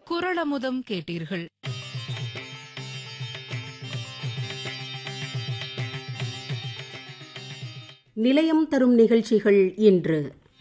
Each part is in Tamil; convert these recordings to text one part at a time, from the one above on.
குரளமுதம் கேட்டீர்கள் நிலையம் தரும் நிகழ்ச்சிகள் இன்று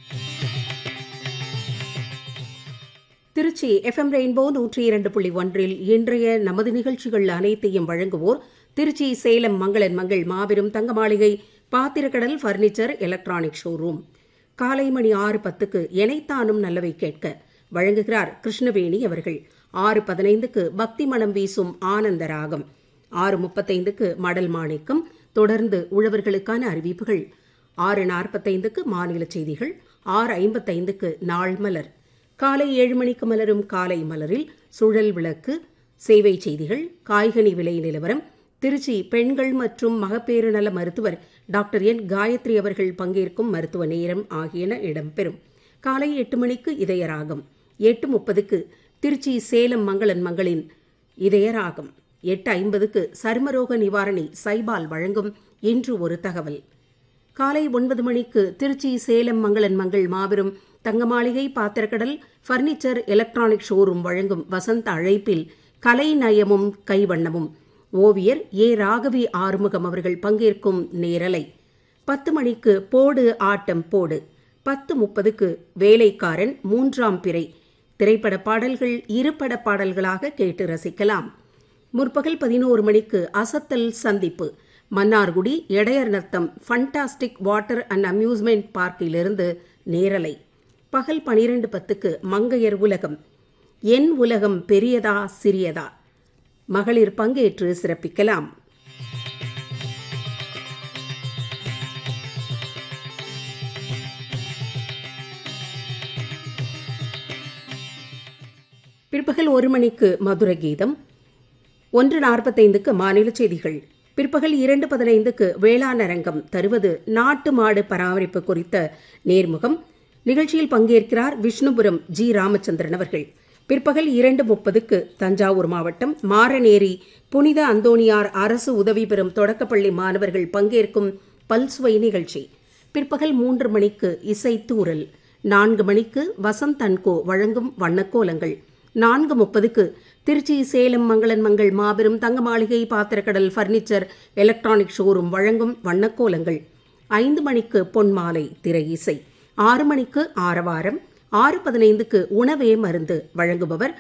திருச்சி எஃப்எம் ரெயின்போ நூற்றி இரண்டு புள்ளி ஒன்றில் இன்றைய நமது நிகழ்ச்சிகள் அனைத்தையும் வழங்குவோர் திருச்சி சேலம் மங்களன் மங்கள் மாபெரும் தங்க மாளிகை பாத்திரக்கடல் பர்னிச்சர் எலக்ட்ரானிக் ஷோரூம் காலை மணி ஆறு பத்துக்கு எனைத்தானும் நல்லவை கேட்க வழங்குகிறார் கிருஷ்ணவேணி அவர்கள் ஆறு பதினைந்துக்கு பக்தி மனம் வீசும் ஆனந்த ராகம் ஆறு முப்பத்தைந்துக்கு மடல் மாணிக்கம் தொடர்ந்து உழவர்களுக்கான அறிவிப்புகள் ஆறு நாற்பத்தைந்துக்கு மாநில செய்திகள் ஆறு ஐம்பத்தைந்துக்கு நாள் மலர் காலை ஏழு மணிக்கு மலரும் காலை மலரில் சுழல் விளக்கு சேவை செய்திகள் காய்கனி விலை நிலவரம் திருச்சி பெண்கள் மற்றும் மகப்பேறு நல மருத்துவர் டாக்டர் என் காயத்ரி அவர்கள் பங்கேற்கும் மருத்துவ நேரம் ஆகியன இடம்பெறும் காலை எட்டு மணிக்கு இதயராகம் எட்டு முப்பதுக்கு திருச்சி சேலம் மங்களன் மங்களின் இதயராகம் எட்டு ஐம்பதுக்கு சர்மரோக நிவாரணி சைபால் வழங்கும் இன்று ஒரு தகவல் காலை ஒன்பது மணிக்கு திருச்சி சேலம் மங்களன் மங்கள் மாபெரும் தங்கமாளிகை பாத்திரக்கடல் பர்னிச்சர் எலக்ட்ரானிக் ஷோரூம் வழங்கும் வசந்த அழைப்பில் கலை நயமும் கைவண்ணமும் ஓவியர் ஏ ராகவி ஆறுமுகம் அவர்கள் பங்கேற்கும் நேரலை பத்து மணிக்கு போடு ஆட்டம் போடு பத்து முப்பதுக்கு வேலைக்காரன் மூன்றாம் பிறை திரைப்பட பாடல்கள் இருபட பாடல்களாக கேட்டு ரசிக்கலாம் முற்பகல் பதினோரு மணிக்கு அசத்தல் சந்திப்பு Mannargudi Edaiyar Natham fantastic water and amusement பார்க்கிலிருந்து நேரலை பகல் பனிரெண்டு பத்துக்கு மங்கையர் உலகம் என் உலகம் பெரியதா சிறியதா மகளிர் பங்கேற்று சிறப்பிக்கலாம் பிற்பகல் ஒரு மணிக்கு மதுர கீதம் ஒன்று நாற்பத்தைந்துக்கு மாநில செய்திகள் பிற்பகல் இரண்டு பதினைந்துக்கு வேளாண் அரங்கம் தருவது நாட்டு மாடு பராமரிப்பு குறித்த நேர்முகம் நிகழ்ச்சியில் பங்கேற்கிறார் விஷ்ணுபுரம் ஜி ராமச்சந்திரன் அவர்கள் பிற்பகல் இரண்டு முப்பதுக்கு தஞ்சாவூர் மாவட்டம் மாரநேரி புனித அந்தோணியார் அரசு உதவி பெறும் தொடக்கப்பள்ளி மாணவர்கள் பங்கேற்கும் பல்சுவை நிகழ்ச்சி பிற்பகல் மூன்று மணிக்கு இசை தூரல் நான்கு மணிக்கு வசந்த் அன்கோ வழங்கும் வண்ணக்கோலங்கள் நான்கு முப்பதுக்கு திருச்சி சேலம் மங்களன் மங்கள் மாபெரும் தங்க மாளிகை பாத்திரக்கடல் பர்னிச்சர் எலக்ட்ரானிக் ஷோரூம் வழங்கும் வண்ணக்கோலங்கள் ஐந்து மணிக்கு பொன்மாலை திரை இசை ஆறு மணிக்கு ஆரவாரம் ஆறு பதினைந்துக்கு உணவே மருந்து வழங்குபவர்